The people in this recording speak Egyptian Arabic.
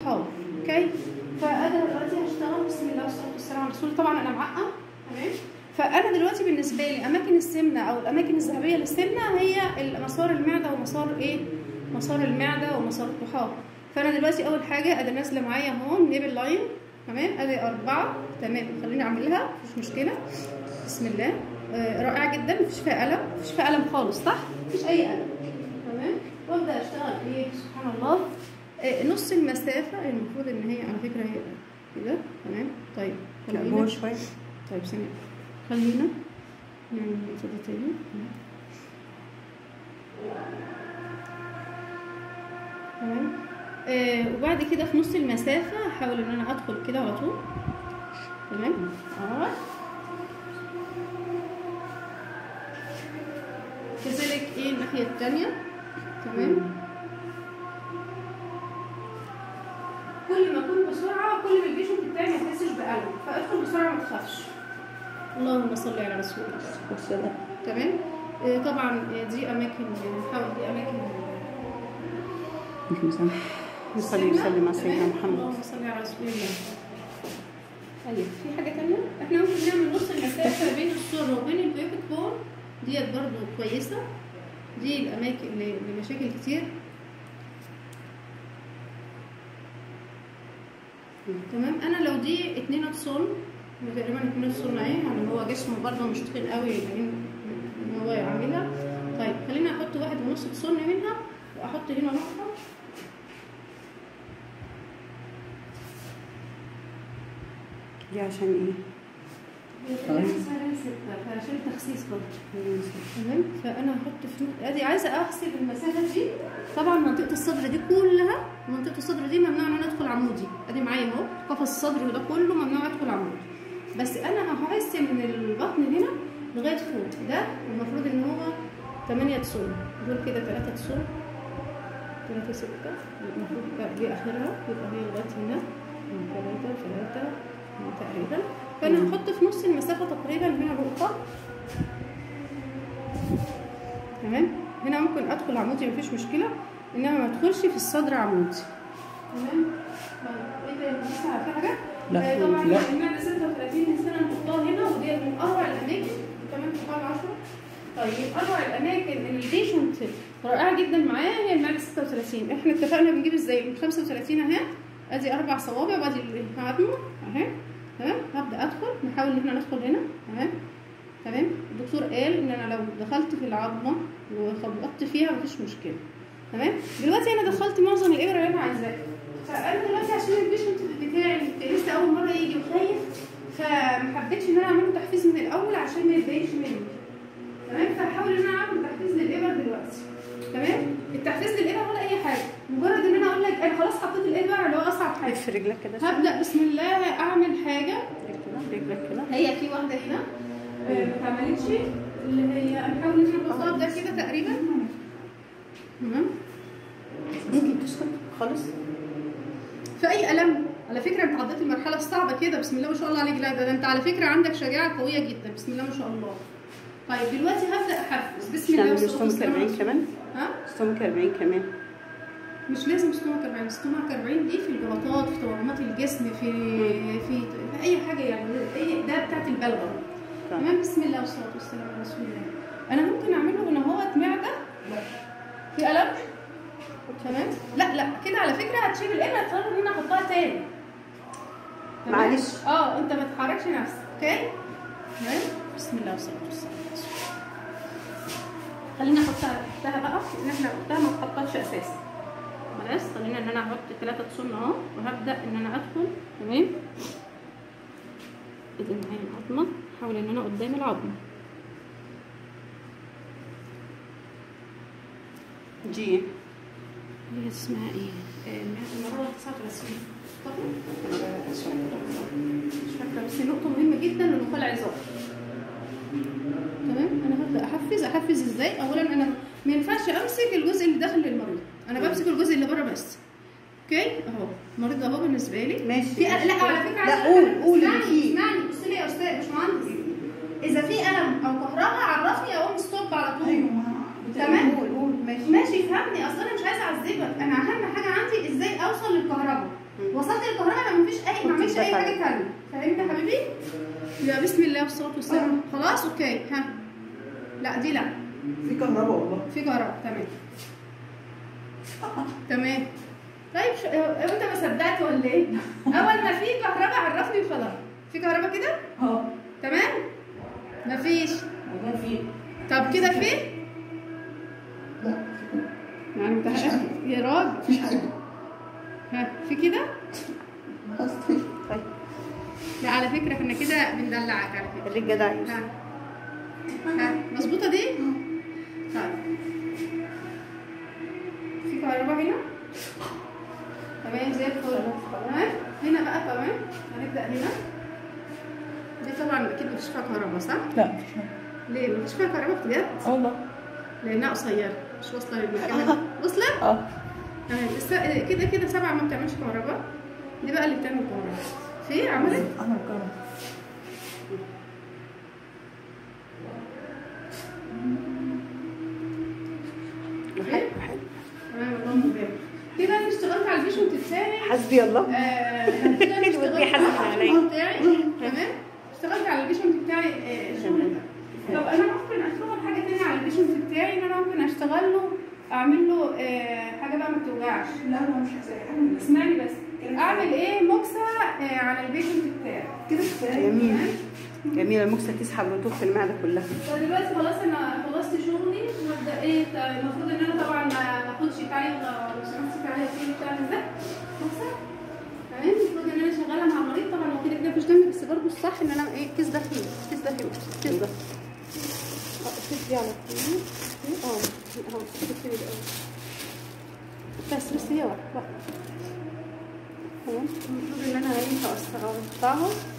طحال اوكي فانا دلوقتي هشتغل بسم الله والصلاه والسلام على رسول الله. طبعا انا معقم تمام فانا دلوقتي بالنسبه لي اماكن السمنه او الاماكن الذهبيه للسمنه هي مسار المعده ومسار ايه مسار المعده ومسار الطحال فانا دلوقتي اول حاجه ادي نازله معايا اهو نيبل لاين تمام ادي اربعه تمام خليني اعملها مفيش مشكله بسم الله آه رائعه جدا مفيش فيها قلم مفيش فيها قلم خالص صح مفيش اي قلم تمام وابدا اشتغل ايه سبحان الله آه نص المسافه المفروض ان هي على فكره هي كده تمام طيب لا خلينا- جوه شويه طيب ثانية خلينا نعمل كده تاني تمام آه وبعد كده في نص المسافة هحاول ان انا ادخل كده على طول تمام اه كذلك ايه الناحية التانية تمام كل ما اكون بسرعة كل ما البيشنت بتاعي ما يحسش بألم فادخل بسرعة ما تخافش اللهم صل على رسول الله والسلام تمام آه، طبعا آه، دي اماكن آه، حاول دي اماكن مش مسامح نصلي نصلي مع سيدنا محمد اللهم صل على رسول الله طيب في حاجه تانية احنا ممكن نعمل نص المسافه بين السره وبين البيبك بون ديت برضو كويسه دي الاماكن اللي لمشاكل كتير تمام انا لو دي اتنين اتصال تقريبا اتنين اتصال اهي يعني هو جسمه برضه مش تخين قوي لان ان هو يعملها طيب خليني احط واحد ونص اتصال منها واحط هنا نقطه دي عشان ايه؟ عشان التخسيس برضه تمام فانا هحط في ادي عايزه احسب المسافه دي طبعا منطقه الصدر دي كلها منطقه الصدر دي ممنوع ان انا ادخل عمودي ادي معايا اهو قفص الصدر وده كله ممنوع ادخل عمودي بس انا هقسم من البطن هنا لغايه فوق ده المفروض ان هو 8 تصون دول كده 3 تصون 3 6 المفروض بقى دي اخرها يبقى هي لغايه هنا 3 3 تقريبا فانا هحط في نص المسافه تقريبا هنا نقطه تمام هنا ممكن ادخل عمودي مفيش مشكله انما ما ادخلش في الصدر عمودي تمام طيب ايه ده لسه في حاجه لا، آه، طبعا لا. المعده 36 سنه نحطها هنا ودي من اروع الاماكن كمان في قاعه 10 طيب اروع الاماكن اللي البيشنت رائعه جدا معاه هي المعده 36 احنا اتفقنا بنجيب ازاي من 35 اهي ادي اربع صوابع وادي العظمه اهي تمام هبدا ادخل نحاول ان احنا ندخل هنا تمام تمام الدكتور قال ان انا لو دخلت في العظمه وخبطت فيها مفيش مشكله تمام دلوقتي انا دخلت معظم الابر اللي انا عايزاها فانا دلوقتي عشان البيشنت بتاعي لسه اول مره يجي وخايف فما حبيتش ان انا اعمل له تحفيز من الاول عشان ما يتضايقش مني تمام فهحاول ان انا اعمل تحفيز للابر دلوقتي تمام التحفيز للابر ولا اي حاجه مجرد ان انا اقول لك انا خلاص حطيت الابر اللي هو اصعب حاجه في رجلك كده شوية. هبدا بسم الله اعمل حاجه كده رجلك كده هي في واحده هنا آه، ما اتعملتش اللي هي هنحاول ان احنا نحطها ده كده تقريبا تمام ممكن تسكت خالص في اي الم على فكره انت عديت المرحله الصعبه كده بسم الله ما شاء الله عليك لا ده انت على فكره عندك شجاعه قويه جدا بسم الله ما شاء الله طيب دلوقتي هبدا احفز بسم الله تعمل والصلاه ستومك والسلام على 40 رسول كمان الله. ها ستومك 40 كمان مش لازم ستومك 40 ستومك 40 دي في الجلطات في تورمات الجسم في في, في اي حاجه يعني اي ده بتاعت البلغم تمام. تمام بسم الله والصلاه والسلام على رسول الله انا ممكن اعمله هنا اهوت معده في الم تمام لا لا كده على فكره هتشيل الابره هتضطر ان انا احطها تاني تمام؟ معلش. اه انت ما تحركش نفسك اوكي تمام بسم الله والصلاه والسلام على رسول الله خلينا احطها تحتها بقى ان احنا تحتها ما تحطهاش اساسا خلاص خلينا ان انا احط ثلاثة تصن اهو وهبدا ان انا ادخل تمام اذا معايا العظمه احاول ان انا قدام العظمه جي اللي هي اسمها ايه؟ آه، المرة 39 طبعا مش فاكرة بس نقطة مهمة جدا لنقول عظام تمام انا هبدا احفز احفز ازاي؟ اولا انا ما ينفعش امسك الجزء اللي داخل للمريض انا بمسك الجزء اللي بره بس اوكي اهو المريض اهو بالنسبه لي ماشي. في لا على فكره لا، عايزة قول- أقول- قول اللي اسمعني فيه. اسمعني بص لي يا استاذ باشمهندس اذا في الم او كهرباء عرفني اقوم ستوب على طول تمام؟ قول قول ماشي ماشي فهمني اصل انا مش عايزه اعذبك انا اهم حاجه عندي ازاي اوصل للكهرباء وصلت الكهرباء ما فيش اي ما اعملش اي حاجه ثانيه فاهمني يا حبيبي يا بسم الله والصلاه والسلام خلاص اوكي ها لا دي لا في كهرباء والله في كهرباء تمام تمام طيب ش... انت ما صدقت ولا ايه اول ما في كهرباء عرفني وخلاص في كهرباء كده اه تمام مفيش والله في طب كده في لا يعني متهيألي يا راجل مفيش حاجه ها في كده خلاص طيب طيب لا على فكره احنا كده بندلعك على فكره خليك جدع يا يوسف ها ها مظبوطه دي طيب في كهرباء هنا تمام زي الفل تمام هنا بقى كمان هنبدا هنا دي طبعا اكيد مفيش فيها كهرباء صح؟ لا مفيش حاجه ليه مفيش فيها كهرباء بجد؟ اه والله لانها قصيره مش واصله للمكان وصلت؟ اه تمام الس- كده كده سبعه ما بتعملش كهرباء دي بقى اللي بتعمل كهرباء في عملت؟ انا الكهرباء حلو حلو تمام اللهم بارك كده انا اشتغلت على الفيشنت بتاعي حسبي الله آه، كده أنا اشتغلت ودي حسب على عليا. الفيشنت بتاعي تمام اشتغلت على الفيشنت بتاعي آه، الشغل ده طب انا ممكن اشتغل حاجه تانية على الفيشنت بتاعي ان انا ممكن اشتغل له اعمل له آه، حاجه بقى ما توجعش لا لا مش عايزه اعمل بس اسمعني بس اعمل ايه موكسه آه، على الفيشنت بتاعي كده كفايه جميل جميل المكسه تسحب رطوبه المعده كلها فدلوقتي خلاص انا خلصت شغلي وابدا ايه ت- المفروض ان انا طبعا ما باخدش تعالي ولا لو سمحتي تعالي فيه بتاع من ده موكسه تمام المفروض ان انا شغاله مع المريض طبعا هو كده كده مفيش دم بس برضه الصح ان انا ايه كيس ده فيه كيس ده فيه كيس ده تدي على طول اه اهو كيس فيه الأول. بس بس هي واحده واحدة. تمام المفروض ان انا ايه هقص- هقطعها